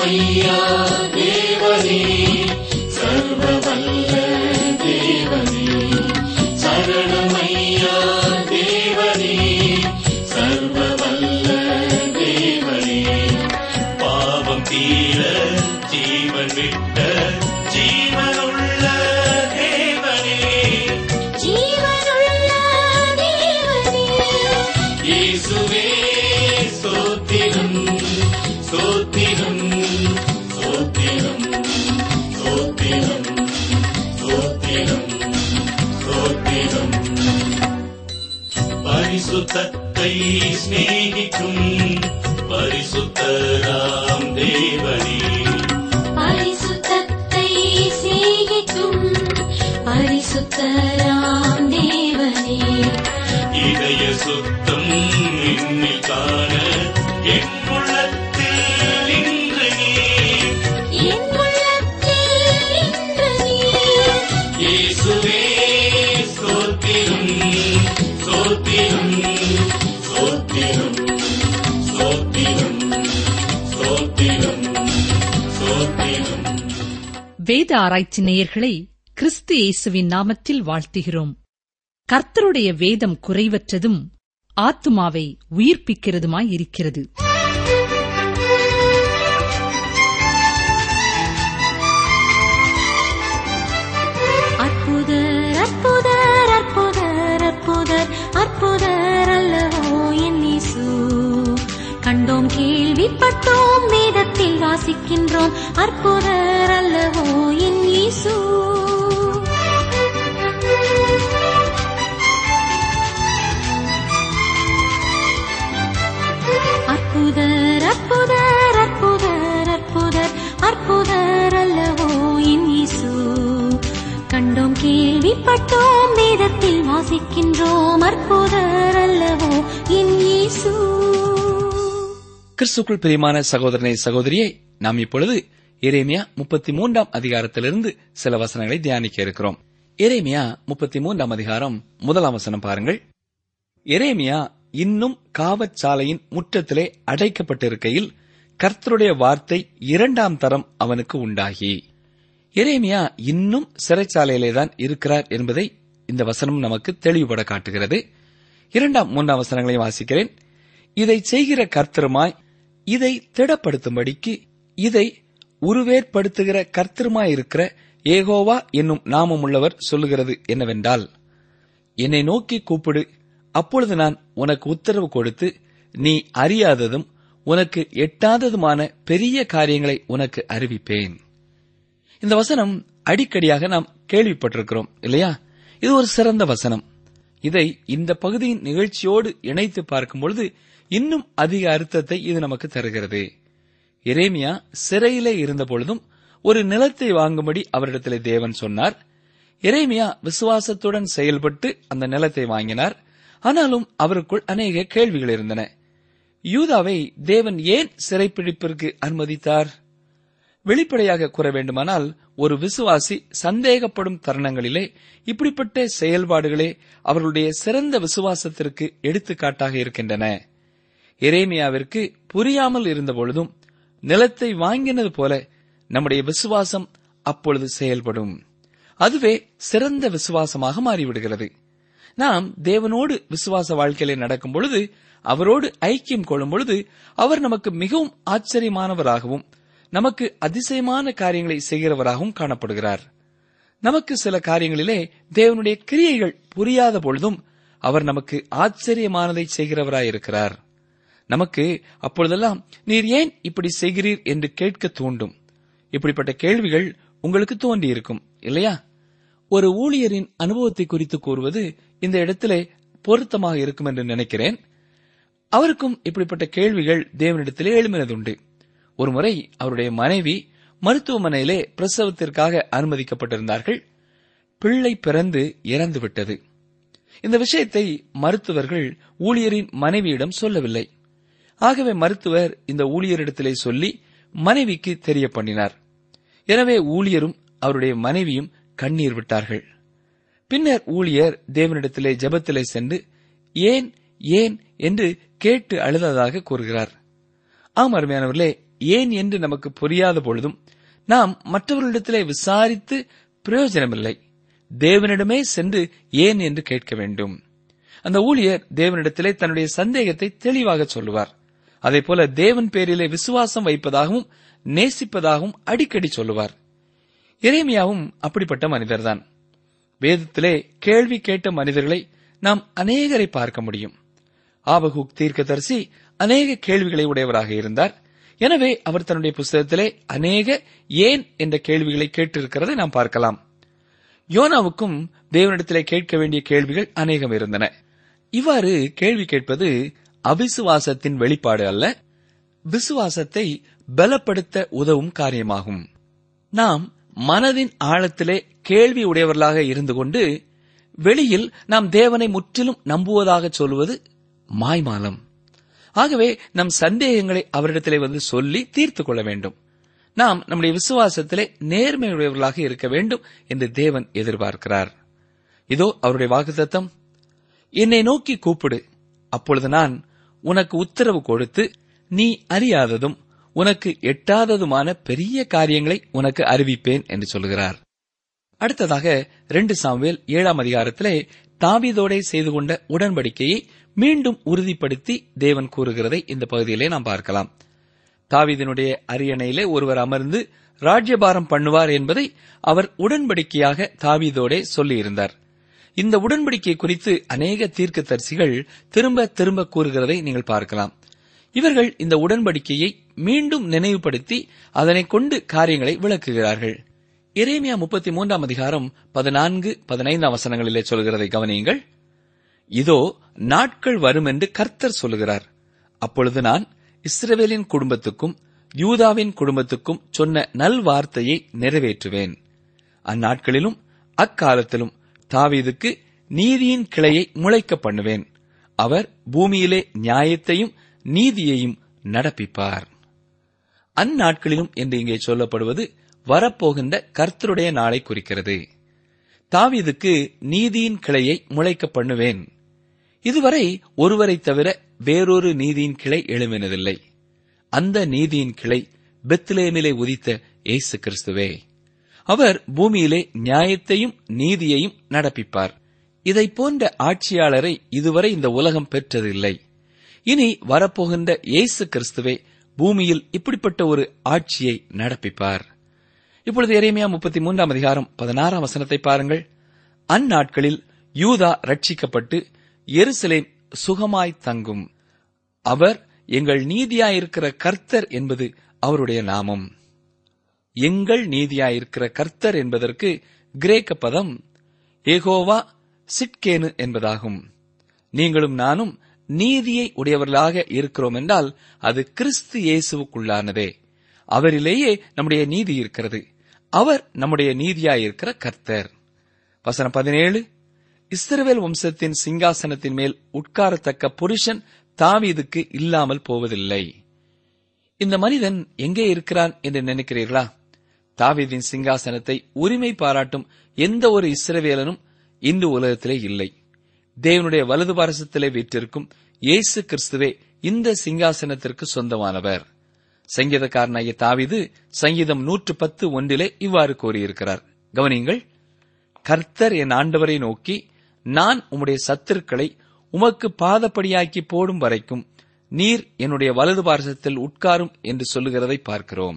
சரணமையா தேவனே சர்வ வல்ல தேவனே சரணமையா தேவனே சர்வ வல்ல தேவனே பாவம் தீர ஜீவன் விட்ட ஜீவனுள்ள தேவனே ஜீவனுள்ள தேவனே இயேசுவே ஸ்தோத்திரம் ஸ்தோத்திரம் ஸ்தோத்திரம் ஸ்தோத்திரம் ஸ்தோத்திரம் ஸ்தோத்திரம் பரிசுத்தத்தை சிநேகிக்கும் பரிசுத்தராம் தேவனே பரிசுத்தத்தை சேகிக்கும் பரிசுத்தராம் தேவனே இதய சுத்தம் என்னில் காண என் உள்ளத்தில் இன்று நீர் என் உள்ளத்தில் இன்று நீர் இயேசுவே ஸ்தோத்திரம் ஸ்தோத்திரம் ஸ்தோத்திரம் ஸ்தோத்திரம் ஸ்தோத்திரம் ஸ்தோத்திரம் வேத ஆராய்ச்சி நேயர்களை கிறிஸ்து இயேசுவின் நாமத்தில் வாழ்த்துகிறோம் கர்த்தருடைய வேதம் குறைவற்றதும் ஆத்துமாவை உயிர்ப்பிக்கிறதுமாய் இருக்கிறது அற்புதர் அற்புதர் அற்புதர் அற்புதர் அற்புதர் அல்லவோ என் இயேசு கண்டோம் கேள்விப்பட்டோம் வேதத்தில் வாசிக்கின்றோம் அற்புதர் அல்லவோ என் இயேசு அற்புதர் அற்புதர் அற்புதர் அற்புதர் அற்புதர் அல்லவோ என் இயேசு கண்டோம் கேள்விப்பட்டோம் வேதத்தில் வாசிக்கின்றோம் அற்புதர் அல்லவோ என் இயேசு கிறிஸ்துக்குள் பிரியமான சகோதரனை சகோதரியே நாம் இப்பொழுது எரேமியா முப்பத்தி மூன்றாம் அதிகாரத்திலிருந்து சில வசனங்களை தியானிக்க இருக்கிறோம் எரேமியா முப்பத்தி மூன்றாம் அதிகாரம் முதலாம் வசனம் பாருங்கள் எரேமியா இன்னும் காவற்சாலையின் முற்றத்திலே அடைக்கப்பட்டிருக்கையில் கர்த்தருடைய வார்த்தை இரண்டாம் தரம் அவனுக்கு உண்டாகி எரேமியா இன்னும் சிறைச்சாலையிலே தான் இருக்கிறார் என்பதை இந்த வசனம் நமக்கு தெளிவுபட காட்டுகிறது இரண்டாம் மூன்றாம் வசனங்களை வாசிக்கிறேன் இதை செய்கிற கர்த்தருமாய் இதை திடப்படுத்தும்படிக்கு இதை உருவேற்படுத்துகிற கர்த்தருமாயிருக்கிற ஏகோவா என்னும் நாமமுள்ளவர் சொல்லுகிறது என்னவென்றால் என்னை நோக்கி கூப்பிடு அப்பொழுது நான் உனக்கு உத்தரவு கொடுத்து நீ அறியாததும் உனக்கு எட்டாததுமான பெரிய காரியங்களை உனக்கு அறிவிப்பேன் இந்த வசனம் அடிக்கடியாக நாம் கேள்விப்பட்டிருக்கிறோம் இல்லையா இது ஒரு சிறந்த வசனம் இதை இந்த பகுதியின் நிகழ்ச்சியோடு இணைத்து பார்க்கும் பொழுது இன்னும் அதிக அர்த்தத்தை இது நமக்கு தருகிறது எரேமியா சிறையிலே இருந்த பொழுதும் ஒரு நிலத்தை வாங்கும்படி அவரிடத்திலே தேவன் சொன்னார் எரேமியா விசுவாசத்துடன் செயல்பட்டு அந்த நிலத்தை வாங்கினார் ஆனாலும் அவருக்குள் அநேக கேள்விகள் இருந்தன யூதாவை தேவன் ஏன் சிறைப்பிடிப்பிற்கு அனுமதித்தார் வெளிப்படையாக கூற வேண்டுமானால் ஒரு விசுவாசி சந்தேகப்படும் தருணங்களிலே இப்படிப்பட்ட செயல்பாடுகளே அவர்களுடைய சிறந்த விசுவாசத்திற்கு எடுத்துக்காட்டாக இருக்கின்றன எரேமியாவிற்கு புரியாமல் இருந்தபொழுதும் நிலத்தை வாங்கினது போல நம்முடைய விசுவாசம் அப்பொழுது செயல்படும் அதுவே சிறந்த விசுவாசமாக மாறிவிடுகிறது நாம் தேவனோடு விசுவாச வாழ்க்கையிலே நடக்கும் பொழுது அவரோடு ஐக்கியம் கொள்ளும் பொழுது அவர் நமக்கு மிகவும் ஆச்சரியமானவராகவும் நமக்கு அதிசயமான காரியங்களை செய்கிறவராகவும் காணப்படுகிறார் நமக்கு சில காரியங்களிலே தேவனுடைய கிரியைகள் புரியாத பொழுதும் அவர் நமக்கு ஆச்சரியமானதை செய்கிறவராயிருக்கிறார் நமக்கு அப்பொழுதெல்லாம் நீர் ஏன் இப்படி செய்கிறீர் என்று கேட்க தூண்டும் இப்படிப்பட்ட கேள்விகள் உங்களுக்கு தோன்றியிருக்கும் இல்லையா ஒரு ஊழியரின் அனுபவத்தை குறித்து கூறுவது இந்த இடத்திலே பொருத்தமாக இருக்கும் என்று நினைக்கிறேன் அவருக்கும் இப்படிப்பட்ட கேள்விகள் தேவனிடத்திலே எழுமினதுண்டு ஒருமுறை அவருடைய மனைவி மருத்துவமனையிலே பிரசவத்திற்காக அனுமதிக்கப்பட்டிருந்தார்கள் பிள்ளை பிறந்து இறந்து விட்டது இந்த விஷயத்தை மருத்துவர்கள் ஊழியரின் மனைவியிடம் சொல்லவில்லை ஆகவே மருத்துவர் இந்த ஊழியரிடத்திலே சொல்லி மனைவிக்கு தெரிய பண்ணினார் எனவே ஊழியரும் அவருடைய மனைவியும் கண்ணீர் விட்டார்கள் பின்னர் ஊழியர் தேவனிடத்திலே ஜெபத்திலே சென்று ஏன் ஏன் என்று கேட்டு அழுததாக கூறுகிறார் ஆம் அருமையானவர்களே ஏன் என்று நமக்கு புரியாத பொழுதும் நாம் மற்றவர்களிடத்திலே விசாரித்து பிரயோஜனமில்லை தேவனிடமே சென்று ஏன் என்று கேட்க வேண்டும் அந்த ஊழியர் தேவனிடத்திலே தன்னுடைய சந்தேகத்தை தெளிவாக சொல்லுவார் அதேபோல தேவன் பேரிலே விசுவாசம் வைப்பதாகவும் நேசிப்பதாகவும் அடிக்கடி சொல்லுவார் எரேமியாவும் அப்படிப்பட்ட மனிதர்தான் வேதத்திலே கேள்வி கேட்ட மனிதர்களை நாம் அநேகரை பார்க்க முடியும் ஆபகுக் தீர்க்கதரிசி அநேக கேள்விகளை உடையவராக இருந்தார் எனவே அவர் தன்னுடைய புஸ்தகத்திலே அநேக ஏன் என்ற கேள்விகளை கேட்டிருக்கிறதை நாம் பார்க்கலாம் யோனாவுக்கும் தேவனிடத்திலே கேட்க வேண்டிய கேள்விகள் அநேகம் இருந்தன இவ்வாறு கேள்வி கேட்பது அவிசுவாசத்தின் வெளிப்பாடு அல்ல விசுவாசத்தை பலப்படுத்த உதவும் காரியமாகும் நாம் மனதின் ஆழத்திலே கேள்வி உடையவர்களாக இருந்து கொண்டு வெளியில் நாம் தேவனை முற்றிலும் நம்புவதாக சொல்வது மாய்மாலம் ஆகவே நம் சந்தேகங்களை அவரிடத்திலே வந்து சொல்லி தீர்த்துக் கொள்ள வேண்டும் நாம் நம்முடைய விசுவாசத்திலே நேர்மையுடையவர்களாக இருக்க வேண்டும் என்று தேவன் எதிர்பார்க்கிறார் இதோ அவருடைய வாக்குத்தத்தம் என்னை நோக்கி கூப்பிடு அப்பொழுது நான் உனக்கு உத்தரவு கொடுத்து நீ அறியாததும் உனக்கு எட்டாததுமான பெரிய காரியங்களை உனக்கு அறிவிப்பேன் என்று சொல்கிறார் அடுத்ததாக ரெண்டு சாமுவேல் ஏழாம் அதிகாரத்திலே தாவீதோடே செய்து கொண்ட உடன்படிக்கையை மீண்டும் உறுதிப்படுத்தி தேவன் கூறுகிறதை இந்த பகுதியிலே நாம் பார்க்கலாம் தாவீதினுடைய அரியணையிலே ஒருவர் அமர்ந்து ராஜ்யபாரம் பண்ணுவார் என்பதை அவர் உடன்படிக்கையாக தாவீதோடே சொல்லியிருந்தார் இந்த உடன்படிக்கை குறித்து அநேக தீர்க்கதரிசிகள் திரும்ப திரும்ப கூறுகிறதை நீங்கள் பார்க்கலாம் இவர்கள் இந்த உடன்படிக்கையை மீண்டும் நினைவுபடுத்தி அதனைக் கொண்டு காரியங்களை விளக்குகிறார்கள் எரேமியா முப்பத்தி மூன்றாம் அதிகாரம் பதினான்கு பதினைந்தாம் வசனங்களிலே சொல்கிறதை கவனியுங்கள் இதோ நாட்கள் வரும் என்று கர்த்தர் சொல்லுகிறார் அப்பொழுது நான் இஸ்ரவேலின் குடும்பத்துக்கும் யூதாவின் குடும்பத்துக்கும் சொன்ன நல்வார்த்தையை நிறைவேற்றுவேன் அந்நாட்களிலும் அக்காலத்திலும் தாவீதுக்கு நீதியின் கிளையை முளைக்க பண்ணுவேன் அவர் பூமியிலே நியாயத்தையும் நீதியையும் நடப்பிப்பார் அந்நாட்களிலும் என்று இங்கே சொல்லப்படுவது வரப்போகின்ற கர்த்தருடைய நாளை குறிக்கிறது தாவீதுக்கு நீதியின் கிளையை முளைக்க பண்ணுவேன் இதுவரை ஒருவரை தவிர வேறொரு நீதியின் கிளை எழுமினதில்லை அந்த நீதியின் கிளை பெத்லேமிலே உதித்த இயேசு கிறிஸ்துவே அவர் பூமியிலே நியாயத்தையும் நீதியையும் நடப்பிப்பார் இதை போன்ற ஆட்சியாளரை இதுவரை இந்த உலகம் பெற்றதில்லை இனி வரப்போகின்ற இயேசு கிறிஸ்துவே பூமியில் இப்படிப்பட்ட ஒரு ஆட்சியை நடப்பிப்பார் இப்பொழுது எரேமியா முப்பத்தி மூன்றாம் அதிகாரம் பதினாறாம் வசனத்தை பாருங்கள் அந்நாட்களில் யூதா ரட்சிக்கப்பட்டு எருசலேம் சுகமாய் தங்கும் அவர் எங்கள் நீதியாயிருக்கிற கர்த்தர் என்பது அவருடைய நாமம் எங்கள் நீதியாயிருக்கிற கர்த்தர் என்பதற்கு கிரேக்க பதம் ஏகோவா சிட்கேனு என்பதாகும் நீங்களும் நானும் நீதியை உடையவர்களாக இருக்கிறோம் என்றால் அது கிறிஸ்து இயேசுவுக்குள்ளானதே அவரிலேயே நம்முடைய நீதி இருக்கிறது அவர் நம்முடைய நீதியாயிருக்கிற கர்த்தர் வசனம் பதினேழு இஸ்ரவேல் வம்சத்தின் சிங்காசனத்தின் மேல் உட்காரத்தக்க புருஷன் தாவீதுக்கு இல்லாமல் போவதில்லை இந்த மனிதன் எங்கே இருக்கிறான் என்று நினைக்கிறீர்களா தாவீதின் சிங்காசனத்தை உரிமை பாராட்டும் எந்த ஒரு இஸ்ரவேலனும் இந்து உலகத்திலே இல்லை தேவனுடைய வலது பாரசத்திலே வீற்றிருக்கும் இயேசு கிறிஸ்துவே இந்த சிங்காசனத்திற்கு சொந்தமானவர் சங்கீதக்காரனாகிய தாவீது சங்கீதம் நூற்று பத்து ஒன்றிலே இவ்வாறு கூறியிருக்கிறார் கவனியுங்கள் கர்த்தர் என் ஆண்டவரை நோக்கி நான் உம்முடைய சத்துருக்களை உமக்கு பாதப்படியாக்கி போடும் வரைக்கும் நீர் என்னுடைய வலது பாரசத்தில் உட்காரும் என்று சொல்லுகிறதை பார்க்கிறோம்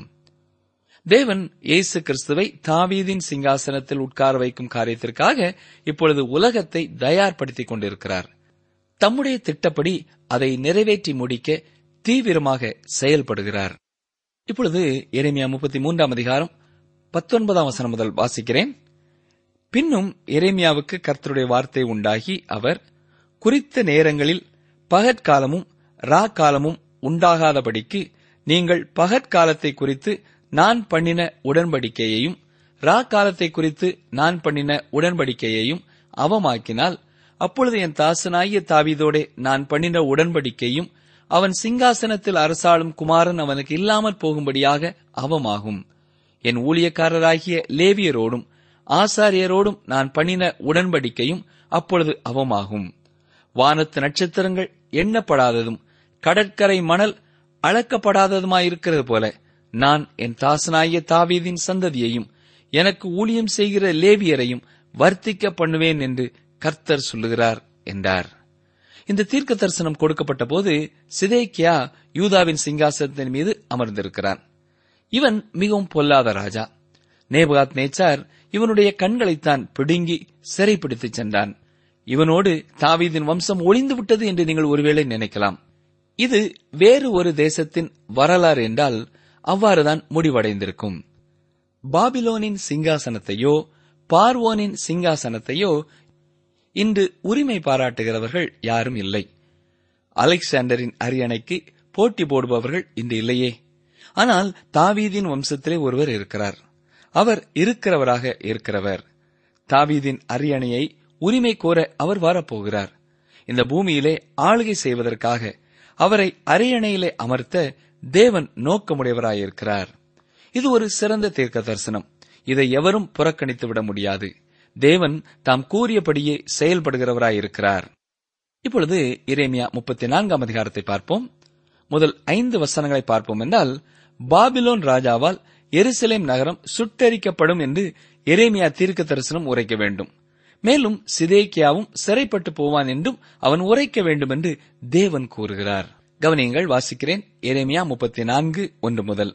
தேவன் இயேசு கிறிஸ்துவை தாவீதின் சிங்காசனத்தில் உட்கார வைக்கும் காரியத்திற்காக இப்பொழுது உலகத்தை தயார்படுத்திக் கொண்டிருக்கிறார் தம்முடைய திட்டப்படி அதை நிறைவேற்றி முடிக்க தீவிரமாக செயல்படுகிறார் இப்பொழுது எரேமியா முப்பத்தி மூன்றாம் அதிகாரம் பத்தொன்பதாம் வசனம் முதல் வாசிக்கிறேன் பின்னும் எரேமியாவுக்கு கர்த்தருடைய வார்த்தை உண்டாகி அவர் குறித்த நேரங்களில் பகற்காலமும் ரா காலமும் உண்டாகாதபடிக்கு நீங்கள் பகற்காலத்தை குறித்து நான் பண்ணின உடன்படிக்கையையும் ரா காலத்தை குறித்து நான் பண்ணின உடன்படிக்கையையும் அவமாக்கினால் அப்பொழுது என் தாசனாகிய தாவீதோடே நான் பண்ணின உடன்படிக்கையும் அவன் சிங்காசனத்தில் அரசாளும் குமாரன் அவனுக்கு இல்லாமற் போகும்படியாக அவமாகும் என் ஊழியக்காரராகிய லேவியரோடும் ஆசாரியரோடும் நான் பண்ணின உடன்படிக்கையும் அப்பொழுது அவமாகும் வானத்து நட்சத்திரங்கள் எண்ணப்படாததும் கடற்கரை மணல் அளக்கப்படாததுமாயிருக்கிறது போல நான் என் தாசனாகிய தாவீதின் சந்ததியையும் எனக்கு ஊழியம் செய்கிற லேவியரையும் வர்த்திக்க பண்ணுவேன் என்று கர்த்தர் சொல்லுகிறார் என்றார் இந்த தீர்க்க தரிசனம் கொடுக்கப்பட்ட போது சிதேக்கியா யூதாவின் சிங்காசனத்தின் மீது அமர்ந்திருக்கிறான் இவன் மிகவும் பொல்லாத ராஜா நேபுகாத் நேச்சார் இவனுடைய கண்களைத்தான் பிடுங்கி சிறைப்பிடித்துச் சென்றான் இவனோடு தாவீதின் வம்சம் ஒளிந்து விட்டது என்று நீங்கள் ஒருவேளை நினைக்கலாம் இது வேறு ஒரு தேசத்தின் வரலாறு என்றால் அவ்வாறுதான் முடிவடைந்திருக்கும் பாபிலோனின் சிங்காசனத்தையோ பார்வோனின் சிங்காசனத்தையோ இன்று உரிமை பாராட்டுகிறவர்கள் யாரும் இல்லை அலெக்சாண்டரின் அரியணைக்கு போட்டி போடுபவர்கள் இன்று இல்லையே ஆனால் தாவீதின் வம்சத்திலே ஒருவர் இருக்கிறார் அவர் இருக்கிறவராக இருக்கிறவர் தாவீதின் அரியணையை உரிமை கோர அவர் வரப்போகிறார் இந்த பூமியிலே ஆளுகை செய்வதற்காக அவரை அரியணையிலே அமர்த்த தேவன் நோக்கமுடையவராயிருக்கிறார் இது ஒரு சிறந்த தீர்க்க தரிசனம் இதை எவரும் புறக்கணித்து விட முடியாது தேவன் தாம் கூறியபடியே செயல்படுகிறவராயிருக்கிறார் இப்பொழுது இரேமியா முப்பத்தி நான்காம் அதிகாரத்தை பார்ப்போம் முதல் ஐந்து வசனங்களை பார்ப்போம் என்றால் பாபிலோன் ராஜாவால் எருசலேம் நகரம் சுட்டரிக்கப்படும் என்று எரேமியா தீர்க்க தரிசனம் உரைக்க வேண்டும் மேலும் சிதேக்கியாவும் சிறைப்பட்டு போவான் என்றும் அவன் உரைக்க வேண்டும் என்று தேவன் கூறுகிறார் கவனியங்கள் வாசிக்கிறேன் எரேமியா முப்பத்தி நான்கு ஒன்று முதல்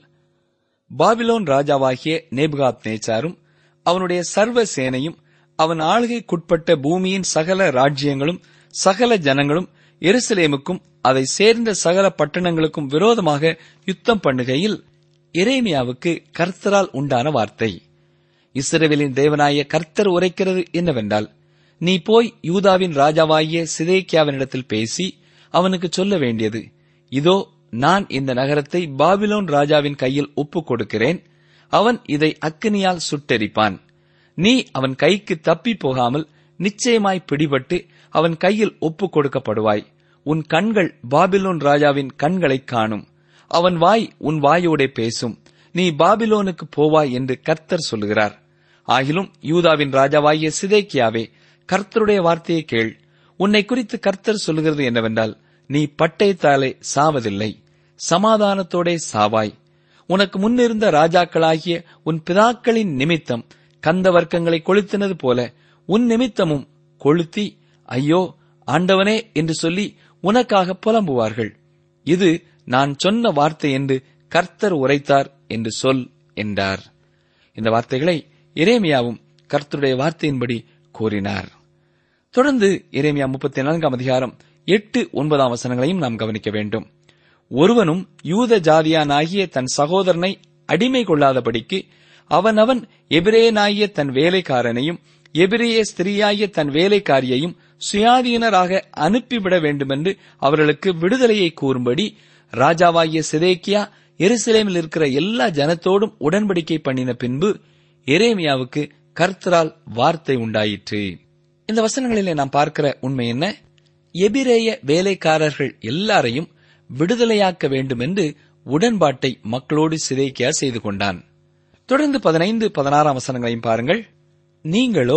பாபிலோன் ராஜாவாகிய நேபுகாத் நேச்சாரும் அவனுடைய சர்வ சேனையும் அவன் ஆளுகைக்குட்பட்ட பூமியின் சகல ராஜ்யங்களும் சகல ஜனங்களும் எருசலேமுக்கும் அதை சேர்ந்த சகல பட்டணங்களுக்கும் விரோதமாக யுத்தம் பண்ணுகையில் எரேமியாவுக்கு கர்த்தரால் உண்டான வார்த்தை இஸ்ரவேலின் தேவனாய கர்த்தர் உரைக்கிறது என்னவென்றால் நீ போய் யூதாவின் ராஜாவாகிய சிதேக்கியாவினிடத்தில் பேசி அவனுக்கு சொல்ல வேண்டியது இதோ நான் இந்த நகரத்தை பாபிலோன் ராஜாவின் கையில் ஒப்புக் கொடுக்கிறேன் அவன் இதை அக்கினியால் சுட்டெரிப்பான் நீ அவன் கைக்கு தப்பி போகாமல் நிச்சயமாய் பிடிபட்டு அவன் கையில் ஒப்புக் கொடுக்கப்படுவாய் உன் கண்கள் பாபிலோன் ராஜாவின் கண்களைக் காணும் அவன் வாய் உன் வாயோடே பேசும் நீ பாபிலோனுக்கு போவாய் என்று கர்த்தர் சொல்லுகிறார் ஆகிலும் யூதாவின் ராஜாவாகிய சிதேக்கியாவே கர்த்தருடைய வார்த்தையை கேள் உன்னை குறித்து கர்த்தர் சொல்லுகிறது என்னவென்றால் நீ பட்டயத்தாலே சாவதில்லை சமாதானத்தோடே சாவாய் உனக்கு முன்னிருந்த ராஜாக்களாகிய உன் பிதாக்களின் நிமித்தம் கந்த வர்க்கங்களை கொளுத்தினது போல உன் நிமித்தமும் கொளுத்தி ஐயோ ஆண்டவனே என்று சொல்லி உனக்காக புலம்புவார்கள் இது நான் சொன்ன வார்த்தை என்று கர்த்தர் உரைத்தார் என்று சொல் என்றார் இந்த வார்த்தைகளை எரேமியாவும் கர்த்தருடைய வார்த்தையின்படி கூறினார் தொடர்ந்து எரேமியா முப்பத்தி நான்காம் அதிகாரம் எட்டு ஒன்பதாம் வசனங்களையும் நாம் கவனிக்க வேண்டும் ஒருவனும் யூத ஜாதியானாகிய தன் சகோதரனை அடிமை கொள்ளாதபடிக்கு அவனவன் எபிரேயனாகிய தன் வேலைக்காரனையும் எபிரேய ஸ்திரீயாகிய தன் வேலைக்காரியையும் சுயாதீனராக அனுப்பிவிட வேண்டுமென்று அவர்களுக்கு விடுதலையை கூறும்படி ராஜாவாகிய சிதேக்கியா எருசலேமில் இருக்கிற எல்லா ஜனத்தோடும் உடன்படிக்கை பண்ணின பின்பு எரேமியாவுக்கு கர்த்தரால் வார்த்தை உண்டாயிற்று இந்த வசனங்களிலே நாம் பார்க்கிற உண்மை என்ன எபிரேய வேலைக்காரர்கள் எல்லாரையும் விடுதலையாக்க வேண்டும் என்று உடன்பாட்டை மக்களோடு சிதைக்கியா செய்து கொண்டான் தொடர்ந்து பதினைந்து பதினாறாம் வசனங்களையும் பாருங்கள் நீங்களோ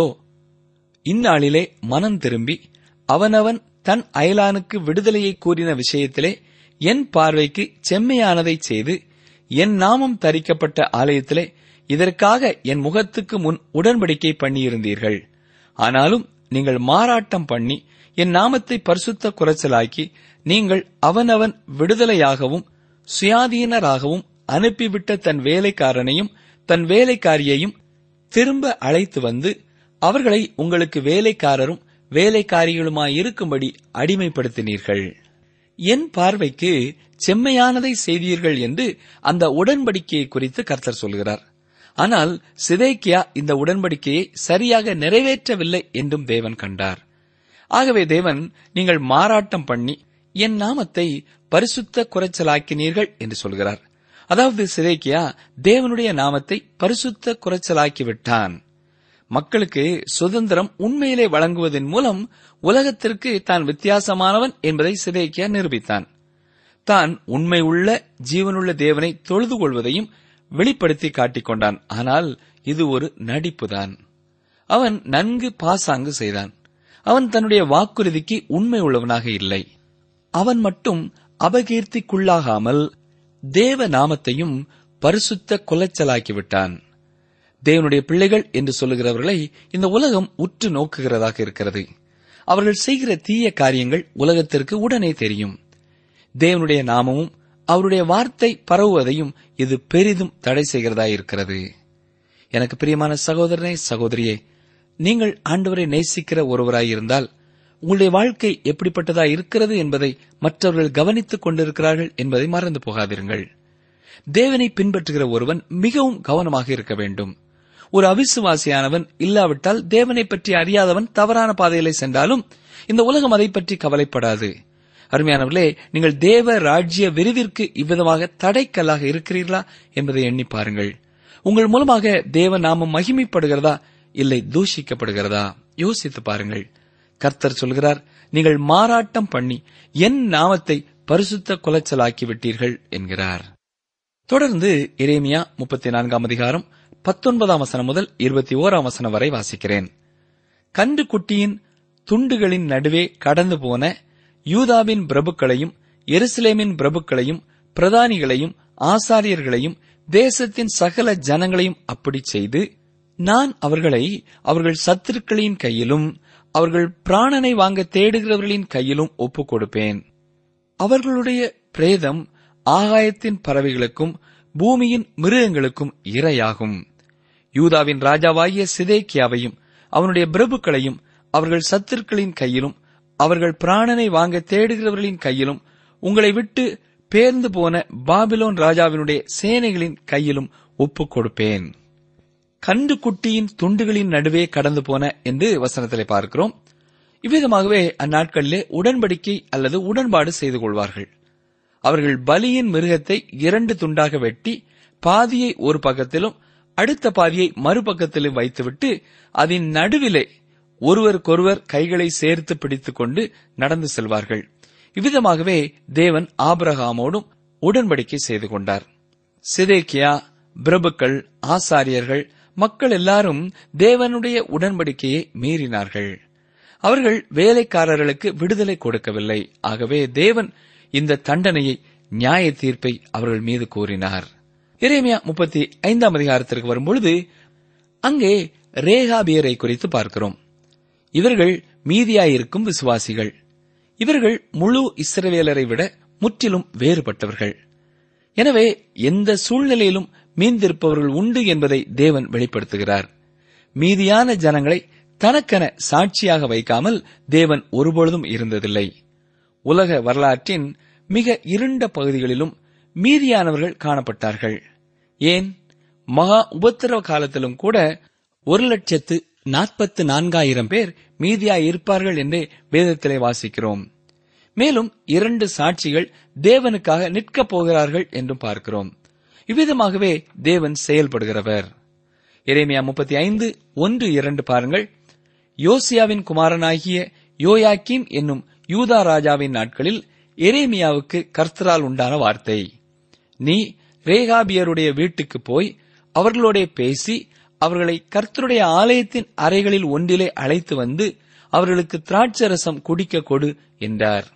இந்நாளிலே மனம் திரும்பி அவனவன் தன் அயலானுக்கு விடுதலையை கூறின விஷயத்திலே என் பார்வைக்கு செம்மையானதைச் செய்து என் நாமம் தரிக்கப்பட்ட ஆலயத்திலே இதற்காக என் முகத்துக்கு முன் உடன்படிக்கை பண்ணியிருந்தீர்கள் ஆனாலும் நீங்கள் மாறாட்டம் பண்ணி என் நாமத்தை பரிசுத்த குறைச்சலாக்கி நீங்கள் அவனவன் விடுதலையாகவும் சுயாதீனராகவும் அனுப்பிவிட்ட தன் வேலைக்காரனையும் தன் வேலைக்காரியையும் திரும்ப அழைத்து வந்து அவர்களை உங்களுக்கு வேலைக்காரரும் வேலைக்காரிகளுமாயிருக்கும்படி அடிமைப்படுத்தினீர்கள் என் பார்வைக்கு செம்மையானதை செய்தீர்கள் என்று அந்த உடன்படிக்கையை குறித்து கர்த்தர் சொல்கிறார் ஆனால் சிதேக்கியா இந்த உடன்படிக்கையை சரியாக நிறைவேற்றவில்லை என்றும் தேவன் கண்டார் ஆகவே தேவன் நீங்கள் மாறாட்டம் பண்ணி என் நாமத்தை பரிசுத்த குறைச்சலாக்கினீர்கள் என்று சொல்கிறார் அதாவது சிதேக்கியா தேவனுடைய நாமத்தை பரிசுத்த குறைச்சலாக்கி விட்டான் மக்களுக்கு சுதந்திரம் உண்மையிலே வழங்குவதன் மூலம் உலகத்திற்கு தான் வித்தியாசமானவன் என்பதை சிதேக்கியா நிரூபித்தான் தான் உண்மை உள்ள ஜீவனுள்ள தேவனை தொழுது கொள்வதையும் வெளிப்படுத்தி காட்டிக் கொண்டான் ஆனால் இது ஒரு நடிப்புதான் அவன் நன்கு பாசாங்கு செய்தான் அவன் தன்னுடைய வாக்குறுதிக்கு உண்மை உள்ளவனாக இல்லை அவன் மட்டும் அபகீர்த்திக்குள்ளாகாமல் தேவ நாமத்தையும் பரிசுத்த குலைச்சலாக்கிவிட்டான் தேவனுடைய பிள்ளைகள் என்று சொல்லுகிறவர்களை இந்த உலகம் உற்று நோக்குகிறதாக இருக்கிறது அவர்கள் செய்கிற தீய காரியங்கள் உலகத்திற்கு உடனே தெரியும் தேவனுடைய நாமமும் அவருடைய வார்த்தை பரவுவதையும் இது பெரிதும் தடை செய்கிறதா இருக்கிறது எனக்கு பிரியமான சகோதரனே சகோதரியே நீங்கள் ஆண்டவரை நேசிக்கிற ஒருவராயிருந்தால் உங்களுடைய வாழ்க்கை எப்படிப்பட்டதா இருக்கிறது என்பதை மற்றவர்கள் கவனித்துக் கொண்டிருக்கிறார்கள் என்பதை மறந்து போகாதிருங்கள் தேவனை பின்பற்றுகிற ஒருவன் மிகவும் கவனமாக இருக்க வேண்டும் ஒரு அவிசுவாசியானவன் இல்லாவிட்டால் தேவனை பற்றி அறியாதவன் தவறான பாதையிலே சென்றாலும் இந்த உலகம் அதை பற்றி கவலைப்படாது அருமையானவர்களே நீங்கள் தேவ ராஜ்ய விரிவிற்கு இவ்விதமாக தடைக்கல்லாக இருக்கிறீர்களா என்பதை எண்ணி பாருங்கள் உங்கள் மூலமாக தேவ நாமம் மகிமைப்படுகிறதா இல்லை தூஷிக்கப்படுகிறதா யோசித்து பாருங்கள் கர்த்தர் சொல்கிறார் நீங்கள் மாறாட்டம் பண்ணி என் நாமத்தை பரிசுத்த குலைச்சலாக்கி விட்டீர்கள் என்கிறார் தொடர்ந்து எரேமியா முப்பத்தி நான்காம் அதிகாரம் பத்தொன்பதாம் வசனம் முதல் இருபத்தி ஓராம் வசனம் வரை வாசிக்கிறேன் கன்று குட்டியின் துண்டுகளின் நடுவே கடந்து போன யூதாவின் பிரபுக்களையும் எருசலேமின் பிரபுக்களையும் பிரதானிகளையும் ஆசாரியர்களையும் தேசத்தின் சகல ஜனங்களையும் அப்படி செய்து நான் அவர்களை அவர்கள் சத்துருக்களின் கையிலும் அவர்கள் பிராணனை வாங்க தேடுகிறவர்களின் கையிலும் ஒப்புக் கொடுப்பேன் அவர்களுடைய பிரேதம் ஆகாயத்தின் பறவைகளுக்கும் பூமியின் மிருகங்களுக்கும் இரையாகும் யூதாவின் ராஜாவாகிய சிதேக்கியாவையும் அவனுடைய பிரபுக்களையும் அவர்கள் சத்துருக்களின் கையிலும் அவர்கள் பிராணனை வாங்க தேடுகிறவர்களின் கையிலும் உங்களை விட்டு பேர்ந்து போன பாபிலோன் ராஜாவினுடைய சேனைகளின் கையிலும் ஒப்புக் கொடுப்பேன் கண்டு குட்டியின் துண்டுகளின் நடுவே கடந்து போன என்று வசனத்திலே பார்க்கிறோம் இவ்விதமாகவே அந்நாட்களிலே உடன்படிக்கை அல்லது உடன்பாடு செய்து கொள்வார்கள் அவர்கள் பலியின் மிருகத்தை இரண்டு துண்டாக வெட்டி பாதியை ஒரு பக்கத்திலும் அடுத்த பாதியை மறுபக்கத்திலும் வைத்துவிட்டு அதன் நடுவிலே ஒருவருக்கொருவர் கைகளை சேர்த்து பிடித்துக் கொண்டு நடந்து செல்வார்கள் இவ்விதமாகவே தேவன் ஆபிரகாமோடும் உடன்படிக்கை செய்து கொண்டார் சிதேக்கியா பிரபுக்கள் ஆசாரியர்கள் மக்கள் எல்லாரும் தேவனுடைய உடன்படிக்கையை மீறினார்கள் அவர்கள் வேலைக்காரர்களுக்கு விடுதலை கொடுக்கவில்லை ஆகவே தேவன் இந்த தண்டனையை நியாய தீர்ப்பை அவர்கள் மீது கூறினார் இறைமையா முப்பத்தி ஐந்தாம் அதிகாரத்திற்கு வரும்பொழுது அங்கே ரேகாபியரை குறித்து பார்க்கிறோம் இவர்கள் மீதியாயிருக்கும் விசுவாசிகள் இவர்கள் முழு இஸ்ரவேலரை விட முற்றிலும் வேறுபட்டவர்கள் எனவே எந்த சூழ்நிலையிலும் மீந்திருப்பவர்கள் உண்டு என்பதை தேவன் வெளிப்படுத்துகிறார் மீதியான ஜனங்களை தனக்கென சாட்சியாக வைக்காமல் தேவன் ஒருபொழுதும் இருந்ததில்லை உலக வரலாற்றின் மிக இருண்ட பகுதிகளிலும் மீதியானவர்கள் காணப்பட்டார்கள் ஏன் மகா உபத்திரவ காலத்திலும் கூட ஒரு லட்சத்து நாற்பத்து நான்காயிரம் பேர் மீதியாய் இருப்பார்கள் என்றே வேதத்திலே வாசிக்கிறோம் மேலும் இரண்டு சாட்சிகள் தேவனுக்காக நிற்கப் போகிறார்கள் என்றும் பார்க்கிறோம் இவ்விதமாகவே தேவன் செயல்படுகிறவர் எரேமியா முப்பத்தி ஐந்து ஒன்று இரண்டு பாருங்கள் யோசியாவின் குமாரனாகிய யோயாக்கிம் என்னும் யூதா ராஜாவின் நாட்களில் எரேமியாவுக்கு கர்த்தரால் உண்டான வார்த்தை நீ ரேகாபியருடைய வீட்டுக்கு போய் அவர்களோட பேசி அவர்களை கர்த்தருடைய ஆலயத்தின் அறைகளில் ஒன்றிலே அழைத்து வந்து அவர்களுக்கு திராட்சரசம் குடிக்க கொடு என்றார்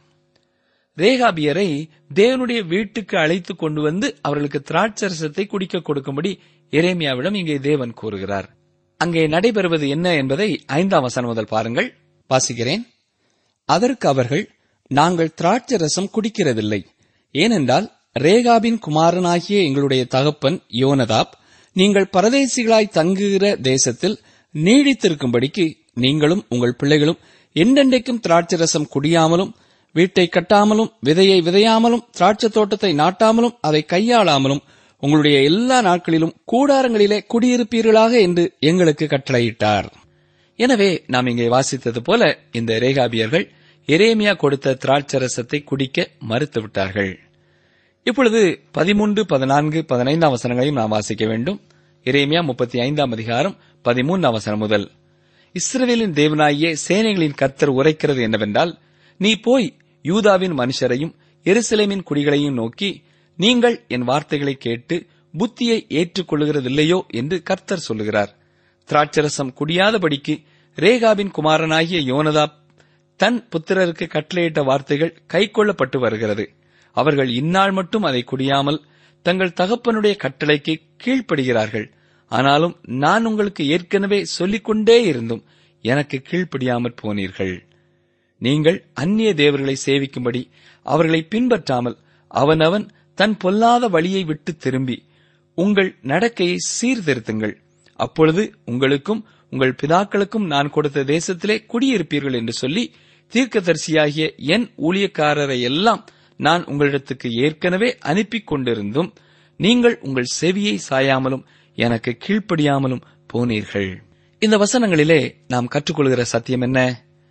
ரேகாபியரை தேவனுடைய வீட்டுக்கு அழைத்து கொண்டு வந்து அவர்களுக்கு திராட்சரசத்தை குடிக்க கொடுக்கும்படி எரேமியாவிடம் இங்கே தேவன் கூறுகிறார் அங்கே நடைபெறுவது என்ன என்பதை ஐந்தாம் வசனம் முதல் பாருங்கள் வாசிக்கிறேன் அதற்கு அவர்கள் நாங்கள் திராட்சரசம் குடிக்கிறதில்லை ஏனென்றால் ரேகாபின் குமாரனாகிய எங்களுடைய தகப்பன் யோனதாப் நீங்கள் பரதேசிகளாய் தங்குகிற தேசத்தில் நீடித்திருக்கும்படிக்கு நீங்களும் உங்கள் பிள்ளைகளும் என்றென்றைக்கும் திராட்சரசம் குடியாமலும் வீட்டை கட்டாமலும் விதையை விதையாமலும் திராட்சை தோட்டத்தை நாட்டாமலும் அதை கையாளாமலும் உங்களுடைய எல்லா நாட்களிலும் கூடாரங்களிலே குடியிருப்பீர்களாக என்று எங்களுக்கு கட்டளையிட்டார் எனவே நாம் இங்கே வாசித்தது போல இந்த ரேகாபியர்கள் எரேமியா கொடுத்த திராட்சரசத்தை குடிக்க மறுத்துவிட்டார்கள் இப்பொழுது பதிமூன்று பதினான்கு பதினைந்தாம் வசனங்களையும் நாம் வாசிக்க வேண்டும் எரேமியா முப்பத்தி ஐந்தாம் அதிகாரம் பதிமூன்றாம் வசனம் முதல் இஸ்ரவேலின் தேவனாகிய சேனைகளின் கர்த்தர் உரைக்கிறது என்னவென்றால் நீ போய் யூதாவின் மனுஷரையும் எருசலேமின் குடிகளையும் நோக்கி நீங்கள் என் வார்த்தைகளை கேட்டு புத்தியை ஏற்றுக்கொள்கிறதில்லையோ என்று கர்த்தர் சொல்லுகிறார் திராட்சரசம் குடியாதபடிக்கு ரேகாபின் குமாரனாகிய யோனதாப் தன் புத்திரருக்கு கட்டளையிட்ட வார்த்தைகள் கைக்கொள்ளப்பட்டு வருகிறது அவர்கள் இந்நாள் மட்டும் அதை குடியாமல் தங்கள் தகப்பனுடைய கட்டளைக்கு கீழ்ப்படுகிறார்கள் ஆனாலும் நான் உங்களுக்கு ஏற்கனவே சொல்லிக்கொண்டே இருந்தும் எனக்கு கீழ்ப்படியாமற் போனீர்கள் நீங்கள் அந்நிய தேவர்களை சேவிக்கும்படி அவர்களை பின்பற்றாமல் அவனவன் தன் பொல்லாத வழியை விட்டு திரும்பி உங்கள் நடக்கையை சீர்திருத்துங்கள் அப்பொழுது உங்களுக்கும் உங்கள் பிதாக்களுக்கும் நான் கொடுத்த தேசத்திலே குடியிருப்பீர்கள் என்று சொல்லி தீர்க்கதரிசியாகிய என் ஊழியக்காரரை எல்லாம் நான் உங்களிடத்துக்கு ஏற்கனவே அனுப்பிக் கொண்டிருந்தும் நீங்கள் உங்கள் செவியை சாயாமலும் எனக்கு கீழ்ப்படியாமலும் போனீர்கள் இந்த வசனங்களிலே நாம் கற்றுக்கொள்கிற சத்தியம் என்ன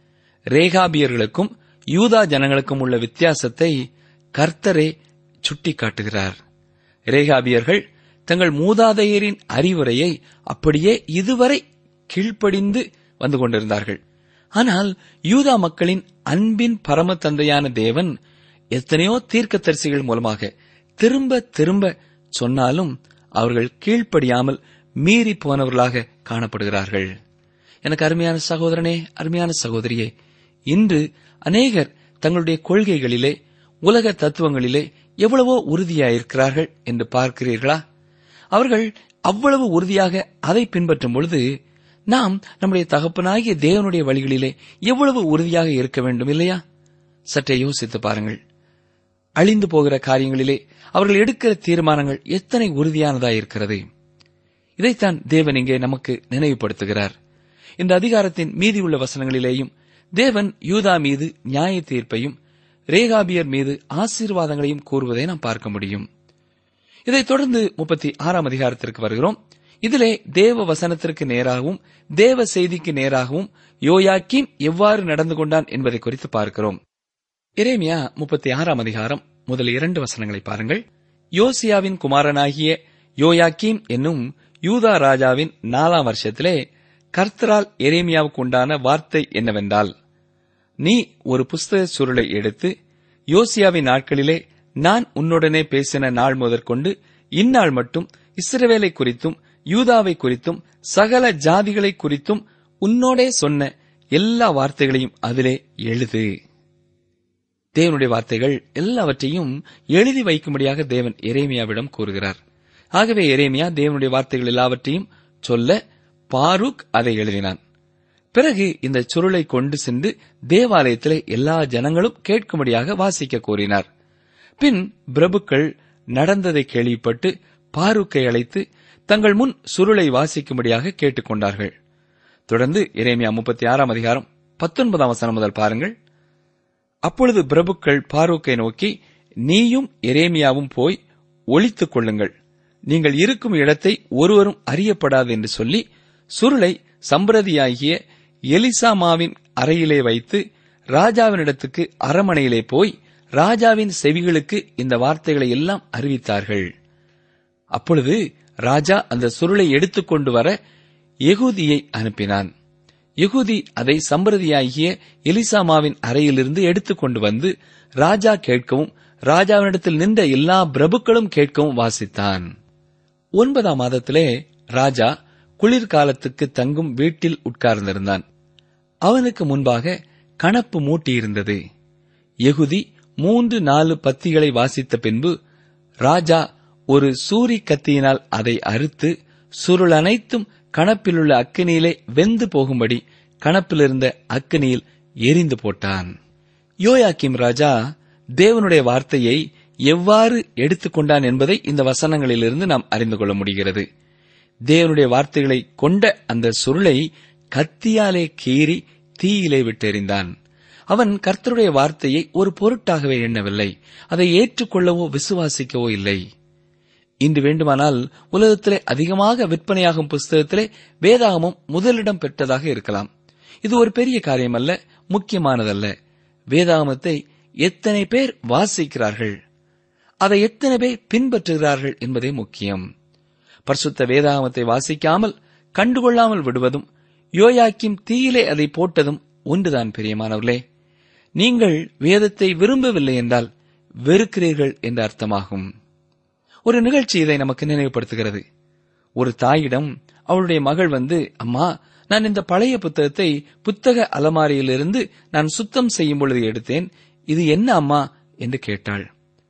ரேகாபியர்களுக்கும் யூதா ஜனங்களுக்கும் உள்ள வித்தியாசத்தை கர்த்தரே சுட்டிக்காட்டுகிறார் ரேகாபியர்கள் தங்கள் மூதாதையரின் அறிவுரையை அப்படியே இதுவரை கீழ்ப்படிந்து வந்து கொண்டிருந்தார்கள் ஆனால் யூதா மக்களின் அன்பின் பரம தந்தையான தேவன் எத்தனையோ தீர்க்கதரிசிகள் மூலமாக திரும்ப திரும்ப சொன்னாலும் அவர்கள் கீழ்ப்படியாமல் மீறி போனவர்களாக காணப்படுகிறார்கள் எனக்கு அருமையான சகோதரனே அருமையான சகோதரியே இன்று அநேகர் தங்களுடைய கொள்கைகளிலே உலக தத்துவங்களிலே எவ்வளவோ உறுதியாயிருக்கிறார்கள் என்று பார்க்கிறீர்களா அவர்கள் அவ்வளவு உறுதியாக அதை பின்பற்றும் பொழுது நாம் நம்முடைய தகப்பனாகிய தேவனுடைய வழிகளிலே எவ்வளவு உறுதியாக இருக்க வேண்டும் இல்லையா சற்றே யோசித்து பாருங்கள் அழிந்து போகிற காரியங்களிலே அவர்கள் எடுக்கிற தீர்மானங்கள் எத்தனை உறுதியானதா இருக்கிறது இதைத்தான் தேவன் இங்கே நமக்கு நினைவுபடுத்துகிறார் இந்த அதிகாரத்தின் மீதியுள்ள வசனங்களிலேயும் தேவன் யூதா மீது நியாய தீர்ப்பையும் ரேகாபியர் மீது ஆசீர்வாதங்களையும் கூறுவதை நாம் பார்க்க முடியும் இதைத் தொடர்ந்து முப்பத்தி ஆறாம் அதிகாரத்திற்கு வருகிறோம் இதிலே தேவ வசனத்திற்கு நேராகவும் தேவ செய்திக்கு நேராகவும் யோயாக்கீம் எவ்வாறு நடந்து கொண்டான் என்பதை குறித்து பார்க்கிறோம் எரேமியா முப்பத்தி ஆறாம் அதிகாரம் முதல் இரண்டு வசனங்களை பாருங்கள் யோசியாவின் குமாரனாகிய யோயாக்கீம் என்னும் யூதா ராஜாவின் நாலாம் வருஷத்திலே கர்த்தரால் எரேமியாவுக்கு உண்டான வார்த்தை என்னவென்றால் நீ ஒரு புஸ்தக சுருளை எடுத்து யோசியாவின் நாட்களிலே நான் உன்னுடனே பேசின நாள் முதற்கொண்டு இந்நாள் மட்டும் இஸ்ரவேலை குறித்தும் யூதாவை குறித்தும் சகல ஜாதிகளை குறித்தும் உன்னோடே சொன்ன எல்லா வார்த்தைகளையும் அதிலே எழுது தேவனுடைய வார்த்தைகள் எல்லாவற்றையும் எழுதி வைக்கும்படியாக தேவன் எரேமியாவிடம் கூறுகிறார் ஆகவே எரேமியா தேவனுடைய வார்த்தைகள் எல்லாவற்றையும் சொல்ல பாரூக் அதை எழுதினான் பிறகு இந்த சுருளை கொண்டு சென்று தேவாலயத்திலே எல்லா ஜனங்களும் கேட்கும்படியாக வாசிக்க கூறினார் பின் பிரபுக்கள் நடந்ததை கேள்விப்பட்டு பாரூக்கை அழைத்து தங்கள் முன் சுருளை வாசிக்கும்படியாக கேட்டுக்கொண்டார்கள் தொடர்ந்து எரேமியா முப்பத்தி ஆறாம் அதிகாரம் பத்தொன்பதாம் வசனம் முதல் பாருங்கள் அப்பொழுது பிரபுக்கள் பாரூக்கை நோக்கி நீயும் எரேமியாவும் போய் ஒளித்துக் கொள்ளுங்கள் நீங்கள் இருக்கும் இடத்தை ஒருவரும் அறியப்படாது என்று சொல்லி சுருளை சம்பிரதியாகிய எலிசாமாவின் அறையிலே வைத்து ராஜாவினிடத்துக்கு அரமனையிலே போய் ராஜாவின் செவிகளுக்கு இந்த வார்த்தைகளை எல்லாம் அறிவித்தார்கள் அப்பொழுது ராஜா அந்த சுருளை எடுத்துக்கொண்டு வர எகூதியை அனுப்பினான் யகுதி அதை சம்பிரதியாகிய எலிசாமாவின் அறையிலிருந்து எடுத்துக்கொண்டு வந்து ராஜா கேட்கவும் ராஜாவினிடத்தில் நின்ற எல்லா பிரபுக்களும் கேட்கவும் வாசித்தான் ஒன்பதாம் மாதத்திலே ராஜா குளிர்காலத்துக்கு தங்கும் வீட்டில் உட்கார்ந்திருந்தான் அவனுக்கு முன்பாக கணப்பு மூட்டியிருந்தது யகுதி மூன்று நாலு பத்திகளை வாசித்த பின்பு ராஜா ஒரு சூரி கத்தியினால் அதை அறுத்து சுருள் அனைத்தும் கணப்பிலுள்ள அக்கினியிலே வெந்து போகும்படி கணப்பிலிருந்த அக்கினியில் எரிந்து போட்டான் யோயாக்கிம் ராஜா தேவனுடைய வார்த்தையை எவ்வாறு எடுத்துக்கொண்டான் என்பதை இந்த வசனங்களிலிருந்து நாம் அறிந்து கொள்ள முடிகிறது தேவனுடைய வார்த்தைகளை கொண்ட அந்த சுருளை கத்தியாலே கீறி தீயிலே விட்டெறிந்தான் அவன் கர்த்தருடைய வார்த்தையை ஒரு பொருட்டாகவே எண்ணவில்லை அதை ஏற்றுக்கொள்ளவோ விசுவாசிக்கவோ இல்லை இன்று வேண்டுமானால் உலகத்திலே அதிகமாக விற்பனையாகும் புஸ்தகத்திலே வேதாகமும் முதலிடம் பெற்றதாக இருக்கலாம் இது ஒரு பெரிய காரியம் அல்ல முக்கியமானதல்ல வேதாகமத்தை எத்தனை பேர் வாசிக்கிறார்கள் அதை எத்தனை பேர் பின்பற்றுகிறார்கள் என்பதே முக்கியம் பரிசுத்த வேதாகமத்தை வாசிக்காமல் கண்டுகொள்ளாமல் விடுவதும் யோயாக்கிம் தீயிலே அதை போட்டதும் ஒன்றுதான் பிரியமானவர்களே நீங்கள் வேதத்தை விரும்பவில்லை என்றால் வெறுக்கிறீர்கள் என்ற அர்த்தமாகும் ஒரு நிகழ்ச்சி இதை நமக்கு நினைவுபடுத்துகிறது ஒரு தாயிடம் அவளுடைய மகள் வந்து அம்மா நான் இந்த பழைய புத்தகத்தை புத்தக அலமாரியிலிருந்து நான் சுத்தம் செய்யும் பொழுது எடுத்தேன் இது என்ன அம்மா என்று கேட்டாள்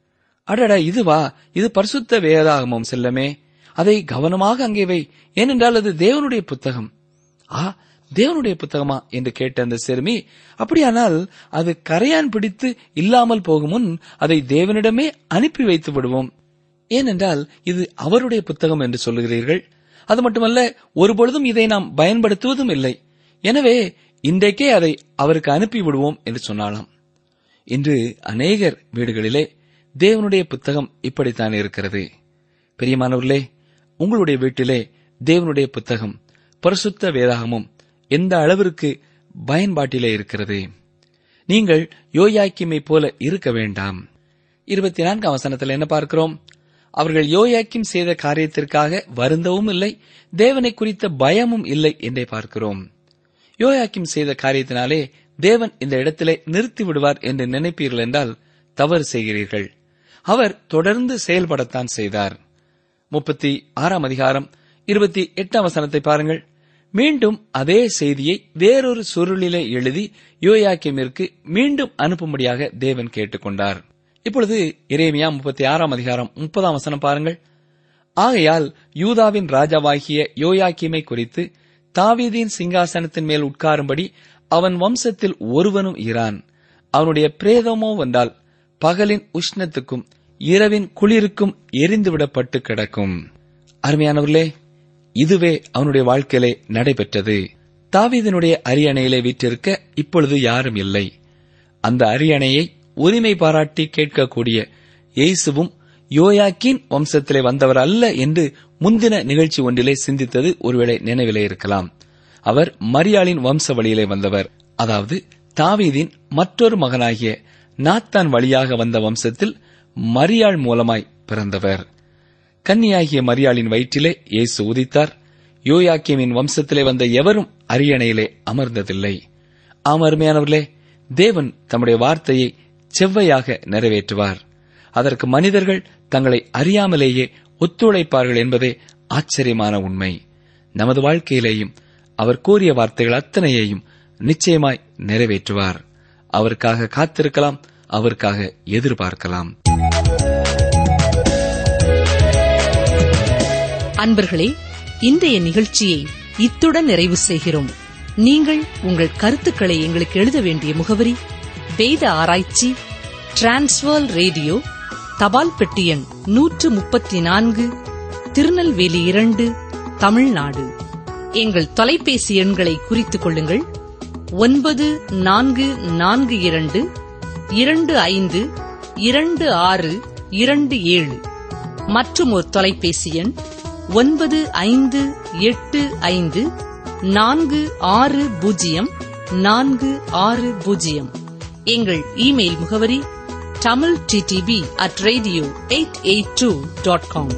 அடடா இதுவா இது பரிசுத்த வேதாகமம் செல்லமே அதை கவனமாக அங்கே வை ஏனென்றால் அது தேவனுடைய புத்தகம் ஆ தேவனுடைய புத்தகமா என்று கேட்ட அந்த சிறுமி அப்படியானால் அது கரையான் பிடித்து இல்லாமல் போகும் முன் அதை தேவனிடமே அனுப்பி வைத்து விடுவோம் ஏனென்றால் இது அவருடைய புத்தகம் என்று சொல்லுகிறீர்கள் அது மட்டுமல்ல ஒருபொழுதும் இதை நாம் பயன்படுத்துவதும் இல்லை எனவே இன்றைக்கே அதை அவருக்கு அனுப்பி விடுவோம் என்று சொன்னாலாம் இன்று அநேகர் வீடுகளிலே தேவனுடைய புத்தகம் இப்படித்தான் இருக்கிறது பிரியமானவர்களே உங்களுடைய வீட்டிலே தேவனுடைய புத்தகம் பரிசுத்த வேதாகமும் எந்த அளவிற்கு பயன்பாட்டிலே இருக்கிறது நீங்கள் யோயாக்கிமை போல இருக்க வேண்டாம் இருபத்தி நான்காம் வசனத்தில் என்ன பார்க்கிறோம் அவர்கள் யோயாக்கிம் செய்த காரியத்திற்காக வருந்தவும் இல்லை தேவனை குறித்த பயமும் இல்லை என்றே பார்க்கிறோம் யோயாக்கிம் செய்த காரியத்தினாலே தேவன் இந்த இடத்திலே நிறுத்தி விடுவார் என்று நினைப்பீர்கள் என்றால் தவறு செய்கிறீர்கள் அவர் தொடர்ந்து செயல்படத்தான் செய்தார் முப்பத்தி ஆறாம் அதிகாரம் இருபத்தி எட்டாம் வசனத்தை பாருங்கள் மீண்டும் அதே செய்தியை வேறொரு சுருளிலே எழுதி யோயாக்கியமிற்கு மீண்டும் அனுப்பும்படியாக தேவன் கேட்டுக்கொண்டார் இப்பொழுது இரேமியா முப்பத்தி ஆறாம் அதிகாரம் முப்பதாம் வசனம் பாருங்கள் ஆகையால் யூதாவின் ராஜாவாகிய யோயாக்கியமை குறித்து தாவீதின் சிங்காசனத்தின் மேல் உட்காரும்படி அவன் வம்சத்தில் ஒருவனும் இரான் அவனுடைய பிரேதமோ வந்தால் பகலின் உஷ்ணத்துக்கும் இரவின் குளிருக்கும் எரிந்துவிடப்பட்டு கிடக்கும் அருமையானவர்களே இதுவே அவனுடைய வாழ்க்கையிலே நடைபெற்றது தாவீதினுடைய அரியணையிலே வீற்றிருக்க இப்பொழுது யாரும் இல்லை அந்த அரியணையை உரிமை பாராட்டி கேட்கக்கூடிய இயேசுவும் யோயாக்கின் வம்சத்திலே வந்தவர் அல்ல என்று முந்தின நிகழ்ச்சி ஒன்றிலே சிந்தித்தது ஒருவேளை நினைவிலே இருக்கலாம் அவர் மரியாளின் வம்ச வழியிலே வந்தவர் அதாவது தாவீதின் மற்றொரு மகனாகிய நாத்தான் வழியாக வந்த வம்சத்தில் மரியாள் மூலமாய் பிறந்தவர் கன்னியாகிய மரியாளின் வயிற்றிலே இயேசு உதித்தார் யோயாக்கியமின் வம்சத்திலே வந்த எவரும் அரியணையிலே அமர்ந்ததில்லை ஆம் அருமையானவர்களே தேவன் தம்முடைய வார்த்தையை செவ்வையாக நிறைவேற்றுவார் அதற்கு மனிதர்கள் தங்களை அறியாமலேயே ஒத்துழைப்பார்கள் என்பதே ஆச்சரியமான உண்மை நமது வாழ்க்கையிலேயும் அவர் கூறிய வார்த்தைகள் அத்தனையையும் நிச்சயமாய் நிறைவேற்றுவார் அவருக்காக காத்திருக்கலாம் அவருக்காக எதிர்பார்க்கலாம் அன்பர்களே இன்றைய நிகழ்ச்சியை இத்துடன் நிறைவு செய்கிறோம் நீங்கள் உங்கள் கருத்துக்களை எங்களுக்கு எழுத வேண்டிய முகவரி வேத ஆராய்ச்சி டிரான்ஸ்வர் ரேடியோ தபால் பெட்டி எண் நூற்று முப்பத்தி நான்கு திருநெல்வேலி இரண்டு தமிழ்நாடு எங்கள் தொலைபேசி எண்களை குறித்துக் கொள்ளுங்கள் ஒன்பது நான்கு நான்கு இரண்டு இரண்டு ஐந்து இரண்டு ஆறு இரண்டு ஏழு மற்றும் ஒரு தொலைபேசி எண் ஒன்பது ஐந்து எட்டு ஐந்து நான்கு ஆறு பூஜ்ஜியம் நான்கு ஆறு பூஜ்ஜியம் எங்கள் இமெயில் முகவரி Tamil DTP at radio eight eight two dot com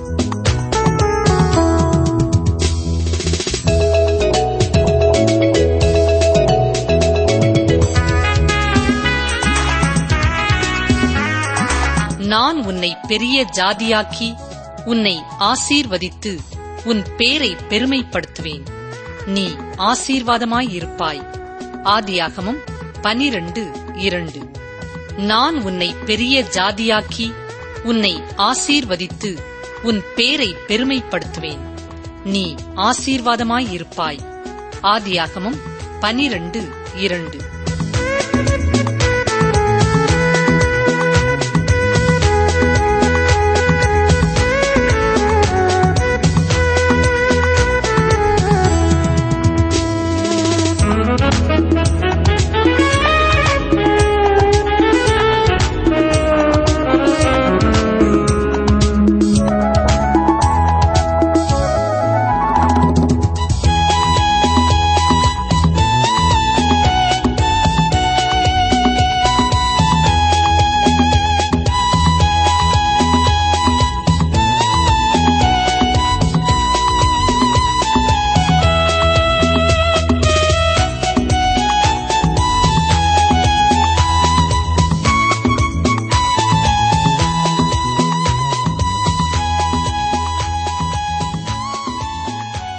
நான் உன்னை பெரிய ஜாதியாக்கி உன்னை ஆசீர்வதித்து உன் பேரை பெருமைப்படுத்துவேன் நீ ஆசீர்வாதமாயிருப்பாய் ஆதியாகமம் பனிரண்டு இரண்டு நான் உன்னை பெரிய ஜாதியாக்கி உன்னை ஆசீர்வதித்து உன் பேரை பெருமைப்படுத்துவேன் நீ ஆசீர்வாதமாயிருப்பாய் ஆதியாகமம் பனிரண்டு இரண்டு